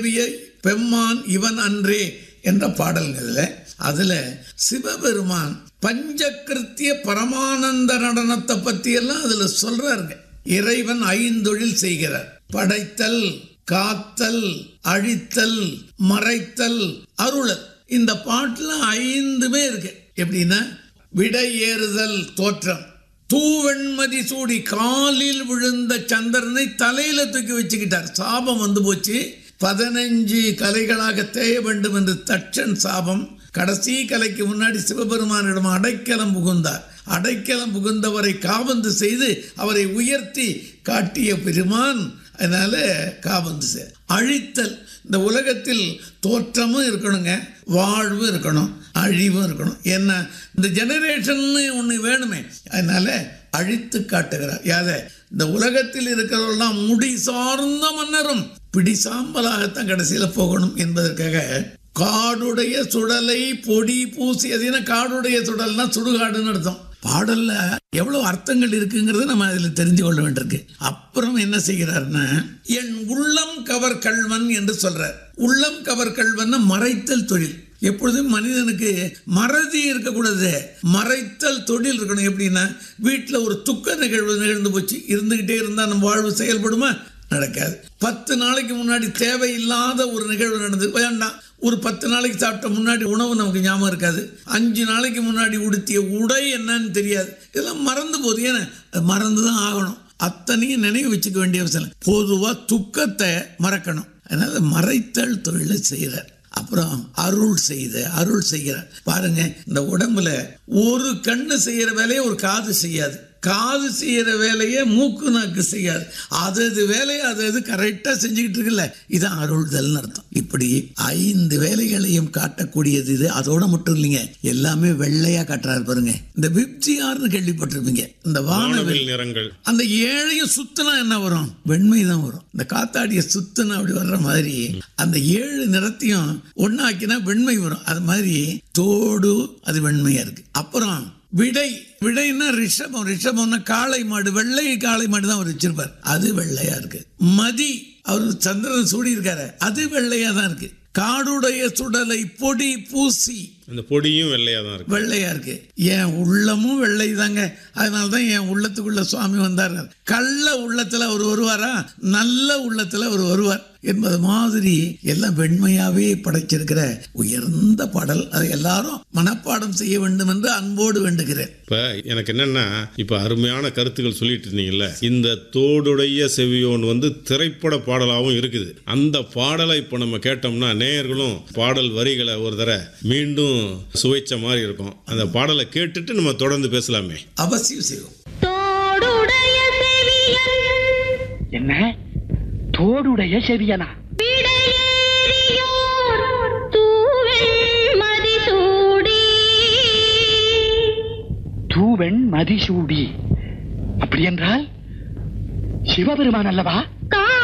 பெம்மான் இவன் அன்றே என்ற பாடல்கள்ல அதுல சிவபெருமான் பஞ்சகிருத்திய பரமானந்த நடனத்தை பத்தி எல்லாம் அதுல சொல்றாருங்க இறைவன் ஐந்தொழில் செய்கிறார் படைத்தல் காத்தல் அழித்தல் மறைத்தல் அருளல் இந்த பாட்டுல ஐந்துமே இருக்கு எப்படின்னா விடை ஏறுதல் தோற்றம் தூவெண்மதி சூடி காலில் விழுந்த சந்திரனை தலையில தூக்கி வச்சுக்கிட்டார் சாபம் வந்து போச்சு பதினஞ்சு கலைகளாக தேய வேண்டும் என்று தட்சன் சாபம் கடைசி கலைக்கு முன்னாடி சிவபெருமானிடம் அடைக்கலம் புகுந்தார் அடைக்கலம் புகுந்தவரை காபந்து செய்து அவரை உயர்த்தி காட்டிய பெருமான் அதனால காபந்து செய் அழித்தல் இந்த உலகத்தில் தோற்றமும் இருக்கணுங்க வாழ்வும் இருக்கணும் அழிவும் இருக்கணும் என்ன இந்த ஜெனரேஷன் ஒன்று வேணுமே அதனால அழித்து காட்டுகிறார் யாத இந்த உலகத்தில் இருக்கிறவெல்லாம் முடி சார்ந்த மன்னரும் பிடி சாம்பலாகத்தான் கடைசியில் போகணும் என்பதற்காக காடுடைய சுடலை பொடி பூசி அது என்ன காடுடைய சுடல்னா சுடுகாடுன்னு அர்த்தம் பாடல்ல எவ்வளவு அர்த்தங்கள் இருக்குங்கிறத நம்ம அதில் தெரிஞ்சு கொள்ள வேண்டியிருக்கு அப்புறம் என்ன செய்கிறாருன்னா என் உள்ளம் கவர் கல்வன் என்று சொல்றார் உள்ளம் கவர் கல்வன்னா மறைத்தல் தொழில் எப்பொழுதும் மனிதனுக்கு மறதி இருக்கக்கூடாது மறைத்தல் தொழில் இருக்கணும் எப்படின்னா வீட்டில் ஒரு துக்க நிகழ்வு நிகழ்ந்து போச்சு இருந்துக்கிட்டே இருந்தால் நம்ம வாழ்வு செயல்படுமா நடக்காது பத்து நாளைக்கு முன்னாடி தேவையில்லாத ஒரு நிகழ்வு நடந்து வேண்டாம் ஒரு பத்து நாளைக்கு சாப்பிட்ட முன்னாடி உணவு நமக்கு ஞாபகம் இருக்காது அஞ்சு நாளைக்கு முன்னாடி உடுத்திய உடை என்னன்னு தெரியாது இதெல்லாம் மறந்து போகுது ஏன்னா அது மறந்து தான் ஆகணும் அத்தனையும் நினைவு வச்சுக்க வேண்டிய அவசியம் பொதுவாக துக்கத்தை மறக்கணும் அதனால மறைத்தல் தொழிலை செய்கிறார் அப்புறம் அருள் செய்த அருள் செய்கிறார் பாருங்க இந்த உடம்புல ஒரு கண்ணு செய்யற வேலையை ஒரு காது செய்யாது காது செய்யற வேலையை மூக்கு நாக்கு செய்யாது அது அது வேலையை அது அது கரெக்டாக செஞ்சுக்கிட்டு இருக்குல்ல இதான் அருள்தல்னு அர்த்தம் இப்படி ஐந்து வேலைகளையும் காட்டக்கூடியது இது அதோட மட்டும் இல்லைங்க எல்லாமே வெள்ளையா காட்டுறாரு பாருங்க இந்த விப்ஜிஆர்னு கேள்விப்பட்டிருப்பீங்க இந்த வானவில் வானவில் நிறங்கள் அந்த ஏழையும் சுத்தினா என்ன வரும் வெண்மை தான் வரும் இந்த காத்தாடிய சுத்தினா அப்படி வர்ற மாதிரி அந்த ஏழு நிறத்தையும் ஒன்னாக்கினா வெண்மை வரும் அது மாதிரி தோடு அது வெண்மையா இருக்கு அப்புறம் விடை விடைன்னா ரிஷபம் ரிஷபம்னா காளை மாடு வெள்ளை காளை மாடு தான் அவர் வச்சிருப்பார் அது வெள்ளையா இருக்கு மதி அவர் சந்திரன் சூடி இருக்காரு அது வெள்ளையா தான் இருக்கு காடுடைய சுடலை பொடி பூசி அந்த பொடியும் வெள்ளையா தான் இருக்கு வெள்ளையா இருக்கு என் உள்ளமும் வெள்ளை தாங்க அதனால தான் என் உள்ளத்துக்குள்ள சுவாமி வந்தார் கள்ள உள்ளத்துல அவர் வருவாரா நல்ல உள்ளத்துல அவர் வருவார் என்பது மாதிரி எல்லாம் வெண்மையாவே படைச்சிருக்கிற உயர்ந்த பாடல் அதை எல்லாரும் மனப்பாடம் செய்ய வேண்டும் என்று அன்போடு வேண்டுகிறேன் இப்ப எனக்கு என்னன்னா இப்ப அருமையான கருத்துக்கள் சொல்லிட்டு இருந்தீங்கல்ல இந்த தோடுடைய செவியோன் வந்து திரைப்பட பாடலாகவும் இருக்குது அந்த பாடலை இப்ப நம்ம கேட்டோம்னா நேயர்களும் பாடல் வரிகளை ஒரு தர மீண்டும் சுவைச்ச மாதிரி இருக்கும் அந்த பாடலை கேட்டுட்டு நம்ம தொடர்ந்து பேசலாமே அவசியம் செய்வோம் தோடுடைய செவியன் என்ன தோடுடைய செவியனா விடையேறியோர் தூவெண் மதிசூடி தூவெண் மதிசூடி அப்படி என்றால் சிவபெருமான் அல்லவா கா